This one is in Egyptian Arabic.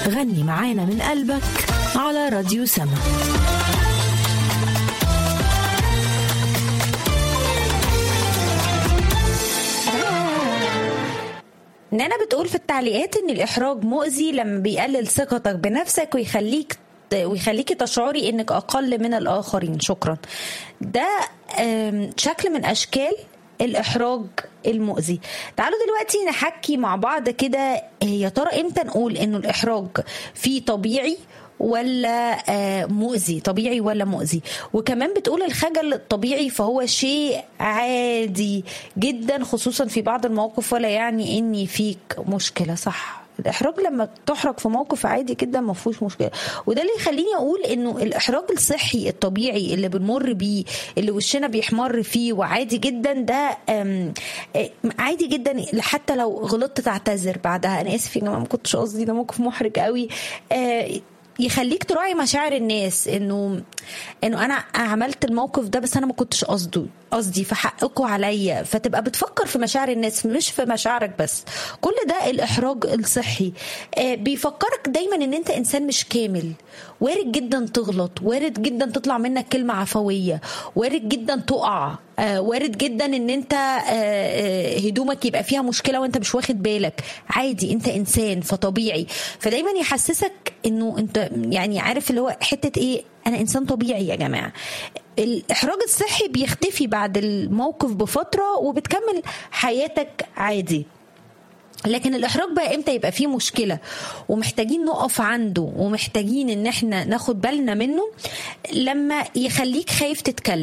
غني معانا من قلبك على راديو سما نانا بتقول في التعليقات ان الاحراج مؤذي لما بيقلل ثقتك بنفسك ويخليك ويخليكي تشعري انك اقل من الاخرين شكرا ده آم، شكل من اشكال الاحراج المؤذي تعالوا دلوقتي نحكي مع بعض كده يا ترى امتى نقول انه الاحراج فيه طبيعي ولا آه، مؤذي طبيعي ولا مؤذي وكمان بتقول الخجل الطبيعي فهو شيء عادي جدا خصوصا في بعض المواقف ولا يعني اني فيك مشكله صح الاحراج لما تحرج في موقف عادي جدا ما فيهوش مشكله وده اللي يخليني اقول انه الاحراج الصحي الطبيعي اللي بنمر بيه اللي وشنا بيحمر فيه وعادي جدا ده أم، آه، عادي جدا حتى لو غلطت تعتذر بعدها انا اسف يا جماعه ما كنتش قصدي ده موقف محرج قوي آه، يخليك تراعي مشاعر الناس انه انه انا عملت الموقف ده بس انا ما كنتش قصده قصدي في حقكم عليا فتبقى بتفكر في مشاعر الناس مش في مشاعرك بس كل ده الاحراج الصحي آه، بيفكرك دايما ان انت انسان مش كامل وارد جدا تغلط وارد جدا تطلع منك كلمه عفويه وارد جدا تقع آه، وارد جدا ان انت آه، آه، هدومك يبقى فيها مشكله وانت مش واخد بالك عادي انت انسان فطبيعي فدايما يحسسك انه انت يعني عارف اللي هو حته ايه انا انسان طبيعي يا جماعه الاحراج الصحي بيختفي بعد الموقف بفتره وبتكمل حياتك عادي لكن الاحراج بقى امتى يبقى فيه مشكله ومحتاجين نقف عنده ومحتاجين ان احنا ناخد بالنا منه لما يخليك خايف تتكلم